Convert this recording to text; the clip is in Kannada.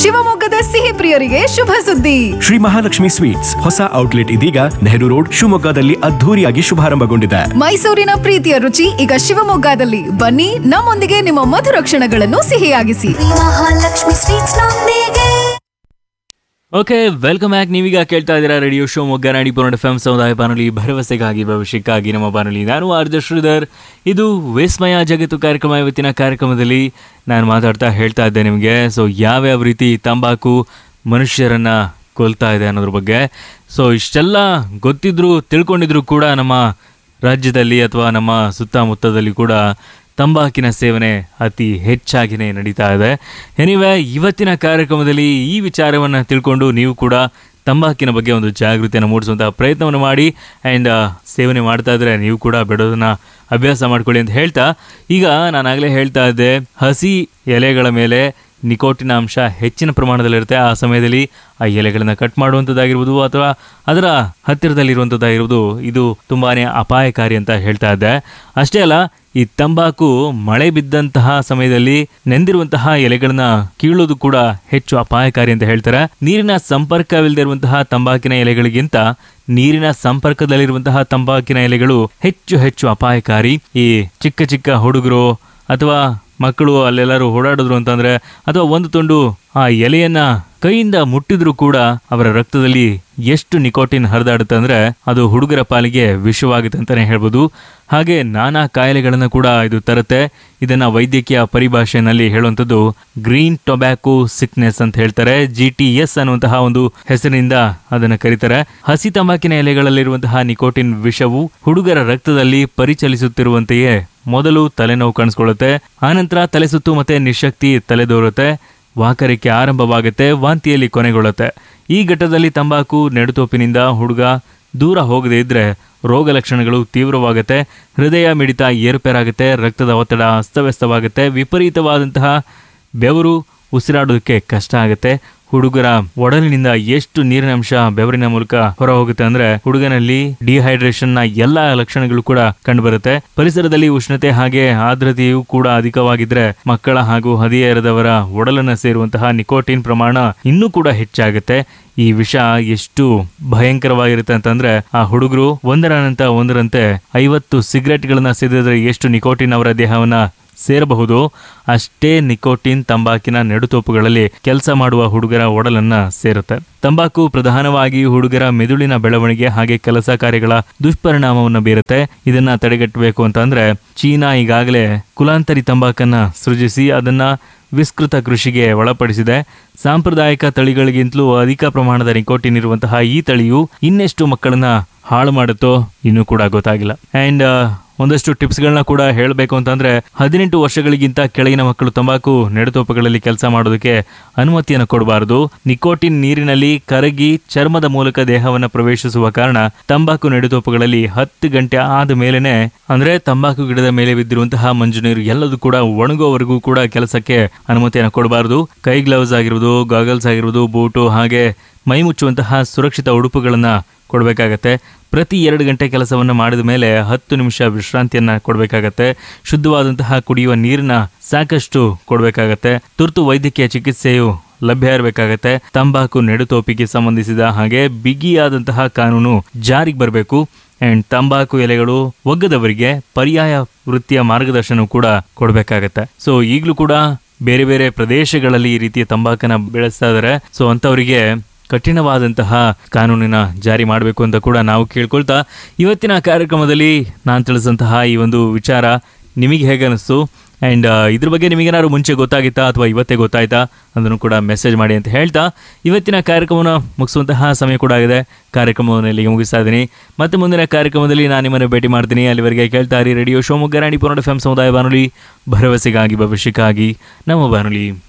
ಶಿವಮೊಗ್ಗದ ಸಿಹಿ ಪ್ರಿಯರಿಗೆ ಶುಭ ಸುದ್ದಿ ಶ್ರೀ ಮಹಾಲಕ್ಷ್ಮಿ ಸ್ವೀಟ್ಸ್ ಹೊಸ ಔಟ್ಲೆಟ್ ಇದೀಗ ನೆಹರು ರೋಡ್ ಶಿವಮೊಗ್ಗದಲ್ಲಿ ಅದ್ಧೂರಿಯಾಗಿ ಶುಭಾರಂಭಗೊಂಡಿದೆ ಮೈಸೂರಿನ ಪ್ರೀತಿಯ ರುಚಿ ಈಗ ಶಿವಮೊಗ್ಗದಲ್ಲಿ ಬನ್ನಿ ನಮ್ಮೊಂದಿಗೆ ನಿಮ್ಮ ಮಧುರ ಕ್ಷಣಗಳನ್ನು ಸಿಹಿಯಾಗಿಸಿ ಮಹಾಲಕ್ಷ್ಮಿ ಸ್ವೀಟ್ಸ್ ನೊಂದಿಗೆ ಓಕೆ ವೆಲ್ಕಮ್ ಬ್ಯಾಕ್ ನೀವೀಗ ಕೇಳ್ತಾ ಇದ್ದೀರಾ ರೇಡಿಯೋ ಶೋ ಮೊಗ್ಗರಾಣಿ ಪೂರ್ಣ ಎಫ್ ಸಮುದಾಯ ಬಾನುಲಿ ಭರವಸೆಗಾಗಿ ಭವಿಷ್ಯಕ್ಕಾಗಿ ನಮ್ಮ ಬಾನುಲಿ ನಾನು ಆರ್ಜ ಶ್ರೀಧರ್ ಇದು ವಿಸ್ಮಯ ಜಗತ್ತು ಕಾರ್ಯಕ್ರಮ ಇವತ್ತಿನ ಕಾರ್ಯಕ್ರಮದಲ್ಲಿ ನಾನು ಮಾತಾಡ್ತಾ ಹೇಳ್ತಾ ಇದ್ದೆ ನಿಮಗೆ ಸೊ ಯಾವ್ಯಾವ ರೀತಿ ತಂಬಾಕು ಮನುಷ್ಯರನ್ನ ಕೊಲ್ತಾ ಇದೆ ಅನ್ನೋದ್ರ ಬಗ್ಗೆ ಸೊ ಇಷ್ಟೆಲ್ಲ ಗೊತ್ತಿದ್ರು ತಿಳ್ಕೊಂಡಿದ್ರು ಕೂಡ ನಮ್ಮ ರಾಜ್ಯದಲ್ಲಿ ಅಥವಾ ನಮ್ಮ ಸುತ್ತಮುತ್ತದಲ್ಲಿ ಕೂಡ ತಂಬಾಕಿನ ಸೇವನೆ ಅತಿ ಹೆಚ್ಚಾಗಿನೇ ನಡೀತಾ ಇದೆ ಎನಿವೆ ಇವತ್ತಿನ ಕಾರ್ಯಕ್ರಮದಲ್ಲಿ ಈ ವಿಚಾರವನ್ನು ತಿಳ್ಕೊಂಡು ನೀವು ಕೂಡ ತಂಬಾಕಿನ ಬಗ್ಗೆ ಒಂದು ಜಾಗೃತಿಯನ್ನು ಮೂಡಿಸುವಂತಹ ಪ್ರಯತ್ನವನ್ನು ಮಾಡಿ ಆ್ಯಂಡ್ ಸೇವನೆ ಮಾಡ್ತಾ ಇದ್ರೆ ನೀವು ಕೂಡ ಬಿಡೋದನ್ನ ಅಭ್ಯಾಸ ಮಾಡ್ಕೊಳ್ಳಿ ಅಂತ ಹೇಳ್ತಾ ಈಗ ನಾನಾಗಲೇ ಹೇಳ್ತಾ ಇದ್ದೆ ಹಸಿ ಎಲೆಗಳ ಮೇಲೆ ನಿಕೋಟಿನ ಅಂಶ ಹೆಚ್ಚಿನ ಪ್ರಮಾಣದಲ್ಲಿರುತ್ತೆ ಆ ಸಮಯದಲ್ಲಿ ಆ ಎಲೆಗಳನ್ನು ಕಟ್ ಮಾಡುವಂಥದ್ದಾಗಿರ್ಬೋದು ಅಥವಾ ಅದರ ಹತ್ತಿರದಲ್ಲಿರುವಂಥದ್ದಾಗಿರ್ಬೋದು ಇದು ತುಂಬಾನೇ ಅಪಾಯಕಾರಿ ಅಂತ ಹೇಳ್ತಾ ಇದ್ದೆ ಅಷ್ಟೇ ಅಲ್ಲ ಈ ತಂಬಾಕು ಮಳೆ ಬಿದ್ದಂತಹ ಸಮಯದಲ್ಲಿ ನೆಂದಿರುವಂತಹ ಎಲೆಗಳನ್ನ ಕೀಳೋದು ಕೂಡ ಹೆಚ್ಚು ಅಪಾಯಕಾರಿ ಅಂತ ಹೇಳ್ತಾರೆ ನೀರಿನ ಸಂಪರ್ಕವಿಲ್ಲದೆ ಇರುವಂತಹ ತಂಬಾಕಿನ ಎಲೆಗಳಿಗಿಂತ ನೀರಿನ ಸಂಪರ್ಕದಲ್ಲಿರುವಂತಹ ತಂಬಾಕಿನ ಎಲೆಗಳು ಹೆಚ್ಚು ಹೆಚ್ಚು ಅಪಾಯಕಾರಿ ಈ ಚಿಕ್ಕ ಚಿಕ್ಕ ಹುಡುಗರು ಅಥವಾ ಮಕ್ಕಳು ಅಲ್ಲೆಲ್ಲರೂ ಓಡಾಡಿದ್ರು ಅಂತಂದ್ರೆ ಅಥವಾ ಒಂದು ತುಂಡು ಆ ಎಲೆಯನ್ನ ಕೈಯಿಂದ ಮುಟ್ಟಿದ್ರು ಕೂಡ ಅವರ ರಕ್ತದಲ್ಲಿ ಎಷ್ಟು ನಿಕೋಟಿನ್ ಹರಿದಾಡುತ್ತೆ ಅಂದ್ರೆ ಅದು ಹುಡುಗರ ಪಾಲಿಗೆ ವಿಷವಾಗುತ್ತೆ ಅಂತಾನೆ ಹೇಳ್ಬೋದು ಹಾಗೆ ನಾನಾ ಕಾಯಿಲೆಗಳನ್ನು ಕೂಡ ಇದು ತರುತ್ತೆ ಇದನ್ನ ವೈದ್ಯಕೀಯ ಪರಿಭಾಷೆಯಲ್ಲಿ ಹೇಳುವಂಥದ್ದು ಗ್ರೀನ್ ಟೊಬ್ಯಾಕೋ ಸಿಕ್ನೆಸ್ ಅಂತ ಹೇಳ್ತಾರೆ ಜಿ ಟಿ ಎಸ್ ಅನ್ನುವಂತಹ ಒಂದು ಹೆಸರಿನಿಂದ ಅದನ್ನ ಕರೀತಾರೆ ಹಸಿ ತಂಬಾಕಿನ ಎಲೆಗಳಲ್ಲಿರುವಂತಹ ನಿಕೋಟಿನ್ ವಿಷವು ಹುಡುಗರ ರಕ್ತದಲ್ಲಿ ಪರಿಚಲಿಸುತ್ತಿರುವಂತೆಯೇ ಮೊದಲು ತಲೆನೋವು ಕಾಣಿಸ್ಕೊಳ್ಳುತ್ತೆ ಆನಂತರ ತಲೆ ಸುತ್ತು ಮತ್ತೆ ನಿಶಕ್ತಿ ತಲೆದೋರುತ್ತೆ ವಾಕರಿಕೆ ಆರಂಭವಾಗುತ್ತೆ ವಾಂತಿಯಲ್ಲಿ ಕೊನೆಗೊಳ್ಳುತ್ತೆ ಈ ಘಟ್ಟದಲ್ಲಿ ತಂಬಾಕು ನೆಡುತೋಪಿನಿಂದ ಹುಡುಗ ದೂರ ಹೋಗದೇ ಇದ್ರೆ ರೋಗ ಲಕ್ಷಣಗಳು ತೀವ್ರವಾಗುತ್ತೆ ಹೃದಯ ಮಿಡಿತ ಏರುಪೇರಾಗುತ್ತೆ ರಕ್ತದ ಒತ್ತಡ ಅಸ್ತವ್ಯಸ್ತವಾಗುತ್ತೆ ವಿಪರೀತವಾದಂತಹ ಬೆವರು ಉಸಿರಾಡೋದಕ್ಕೆ ಕಷ್ಟ ಆಗುತ್ತೆ ಹುಡುಗರ ಒಡಲಿನಿಂದ ಎಷ್ಟು ನೀರಿನ ಅಂಶ ಬೆವರಿನ ಮೂಲಕ ಹೊರ ಹೋಗುತ್ತೆ ಅಂದ್ರೆ ಹುಡುಗನಲ್ಲಿ ಡಿಹೈಡ್ರೇಷನ್ ನ ಎಲ್ಲಾ ಲಕ್ಷಣಗಳು ಕೂಡ ಕಂಡುಬರುತ್ತೆ ಪರಿಸರದಲ್ಲಿ ಉಷ್ಣತೆ ಹಾಗೆ ಆರ್ದ್ರತೆಯು ಕೂಡ ಅಧಿಕವಾಗಿದ್ರೆ ಮಕ್ಕಳ ಹಾಗೂ ಹದಿಹರೆಯದವರ ಒಡಲನ್ನ ಸೇರುವಂತಹ ನಿಕೋಟಿನ್ ಪ್ರಮಾಣ ಇನ್ನೂ ಕೂಡ ಹೆಚ್ಚಾಗುತ್ತೆ ಈ ವಿಷ ಎಷ್ಟು ಭಯಂಕರವಾಗಿರುತ್ತೆ ಅಂತಂದ್ರೆ ಆ ಹುಡುಗರು ಒಂದರ ನಂತರ ಒಂದರಂತೆ ಐವತ್ತು ಸಿಗರೆಟ್ಗಳನ್ನ ಸೇದಿದ್ರೆ ಎಷ್ಟು ನಿಕೋಟಿನ್ ಅವರ ದೇಹವನ್ನ ಸೇರಬಹುದು ಅಷ್ಟೇ ನಿಕೋಟಿನ್ ತಂಬಾಕಿನ ನೆಡುತೋಪುಗಳಲ್ಲಿ ಕೆಲಸ ಮಾಡುವ ಹುಡುಗರ ಒಡಲನ್ನ ಸೇರುತ್ತೆ ತಂಬಾಕು ಪ್ರಧಾನವಾಗಿ ಹುಡುಗರ ಮೆದುಳಿನ ಬೆಳವಣಿಗೆ ಹಾಗೆ ಕೆಲಸ ಕಾರ್ಯಗಳ ದುಷ್ಪರಿಣಾಮವನ್ನು ಬೀರುತ್ತೆ ಇದನ್ನ ತಡೆಗಟ್ಟಬೇಕು ಅಂತಂದ್ರೆ ಚೀನಾ ಈಗಾಗಲೇ ಕುಲಾಂತರಿ ತಂಬಾಕನ್ನ ಸೃಜಿಸಿ ಅದನ್ನ ವಿಸ್ತೃತ ಕೃಷಿಗೆ ಒಳಪಡಿಸಿದೆ ಸಾಂಪ್ರದಾಯಿಕ ತಳಿಗಳಿಗಿಂತಲೂ ಅಧಿಕ ಪ್ರಮಾಣದ ನಿಕೋಟಿನ್ ಇರುವಂತಹ ಈ ತಳಿಯು ಇನ್ನೆಷ್ಟು ಮಕ್ಕಳನ್ನ ಹಾಳು ಮಾಡುತ್ತೋ ಇನ್ನೂ ಕೂಡ ಗೊತ್ತಾಗಿಲ್ಲ ಅಂಡ್ ಒಂದಷ್ಟು ಟಿಪ್ಸ್ಗಳನ್ನ ಕೂಡ ಹೇಳಬೇಕು ಅಂತಂದ್ರೆ ಹದಿನೆಂಟು ವರ್ಷಗಳಿಗಿಂತ ಕೆಳಗಿನ ಮಕ್ಕಳು ತಂಬಾಕು ನೆಡುತೋಪುಗಳಲ್ಲಿ ಕೆಲಸ ಮಾಡೋದಕ್ಕೆ ಅನುಮತಿಯನ್ನು ಕೊಡಬಾರದು ನಿಕೋಟಿನ್ ನೀರಿನಲ್ಲಿ ಕರಗಿ ಚರ್ಮದ ಮೂಲಕ ದೇಹವನ್ನು ಪ್ರವೇಶಿಸುವ ಕಾರಣ ತಂಬಾಕು ನೆಡುತೋಪುಗಳಲ್ಲಿ ಹತ್ತು ಗಂಟೆ ಆದ ಮೇಲೆನೆ ಅಂದ್ರೆ ತಂಬಾಕು ಗಿಡದ ಮೇಲೆ ಬಿದ್ದಿರುವಂತಹ ಮಂಜು ನೀರು ಎಲ್ಲದೂ ಕೂಡ ಒಣಗೋವರೆಗೂ ಕೂಡ ಕೆಲಸಕ್ಕೆ ಅನುಮತಿಯನ್ನು ಕೊಡಬಾರದು ಕೈ ಗ್ಲೌಸ್ ಆಗಿರ್ಬೋದು ಗಾಗಲ್ಸ್ ಆಗಿರ್ಬೋದು ಬೂಟು ಹಾಗೆ ಮೈ ಮುಚ್ಚುವಂತಹ ಸುರಕ್ಷಿತ ಉಡುಪುಗಳನ್ನ ಕೊಡಬೇಕಾಗತ್ತೆ ಪ್ರತಿ ಎರಡು ಗಂಟೆ ಕೆಲಸವನ್ನು ಮಾಡಿದ ಮೇಲೆ ಹತ್ತು ನಿಮಿಷ ವಿಶ್ರಾಂತಿಯನ್ನ ಕೊಡಬೇಕಾಗತ್ತೆ ಶುದ್ಧವಾದಂತಹ ಕುಡಿಯುವ ನೀರನ್ನ ಸಾಕಷ್ಟು ಕೊಡಬೇಕಾಗತ್ತೆ ತುರ್ತು ವೈದ್ಯಕೀಯ ಚಿಕಿತ್ಸೆಯು ಲಭ್ಯ ಇರಬೇಕಾಗತ್ತೆ ತಂಬಾಕು ನೆಡುತೋಪಿಗೆ ಸಂಬಂಧಿಸಿದ ಹಾಗೆ ಬಿಗಿಯಾದಂತಹ ಕಾನೂನು ಜಾರಿಗೆ ಬರಬೇಕು ಅಂಡ್ ತಂಬಾಕು ಎಲೆಗಳು ಒಗ್ಗದವರಿಗೆ ಪರ್ಯಾಯ ವೃತ್ತಿಯ ಮಾರ್ಗದರ್ಶನ ಕೂಡ ಕೊಡಬೇಕಾಗತ್ತೆ ಸೊ ಈಗಲೂ ಕೂಡ ಬೇರೆ ಬೇರೆ ಪ್ರದೇಶಗಳಲ್ಲಿ ಈ ರೀತಿಯ ತಂಬಾಕನ್ನ ಬೆಳೆಸ್ತಾ ಇದ್ದಾರೆ ಸೊ ಅಂಥವರಿಗೆ ಕಠಿಣವಾದಂತಹ ಕಾನೂನಿನ ಜಾರಿ ಮಾಡಬೇಕು ಅಂತ ಕೂಡ ನಾವು ಕೇಳ್ಕೊಳ್ತಾ ಇವತ್ತಿನ ಕಾರ್ಯಕ್ರಮದಲ್ಲಿ ನಾನು ತಿಳಿಸಿದಂತಹ ಈ ಒಂದು ವಿಚಾರ ನಿಮಗೆ ಹೇಗೆ ಅನಿಸ್ತು ಆ್ಯಂಡ್ ಇದ್ರ ಬಗ್ಗೆ ನಿಮಗೇನಾದ್ರು ಮುಂಚೆ ಗೊತ್ತಾಗಿತ್ತಾ ಅಥವಾ ಇವತ್ತೇ ಗೊತ್ತಾಯ್ತಾ ಅದನ್ನು ಕೂಡ ಮೆಸೇಜ್ ಮಾಡಿ ಅಂತ ಹೇಳ್ತಾ ಇವತ್ತಿನ ಕಾರ್ಯಕ್ರಮವನ್ನು ಮುಗಿಸುವಂತಹ ಸಮಯ ಕೂಡ ಆಗಿದೆ ಕಾರ್ಯಕ್ರಮವನ್ನು ಇಲ್ಲಿಗೆ ಮುಗಿಸ್ತಾ ಇದ್ದೀನಿ ಮತ್ತೆ ಮುಂದಿನ ಕಾರ್ಯಕ್ರಮದಲ್ಲಿ ನಾನು ನಿಮ್ಮನ್ನು ಭೇಟಿ ಮಾಡ್ತೀನಿ ಅಲ್ಲಿವರೆಗೆ ಕೇಳ್ತಾ ಇರಿ ರೇಡಿಯೋ ಶಿವಮೊಗ್ಗ ರಾಣಿ ಪುರಾಣ ಎಫ್ ಸಮುದಾಯ ಬಾನುಲಿ ಭರವಸೆಗಾಗಿ ಭವಿಷ್ಯಕ್ಕಾಗಿ ನಮ್ಮ ಬಾನುಲಿ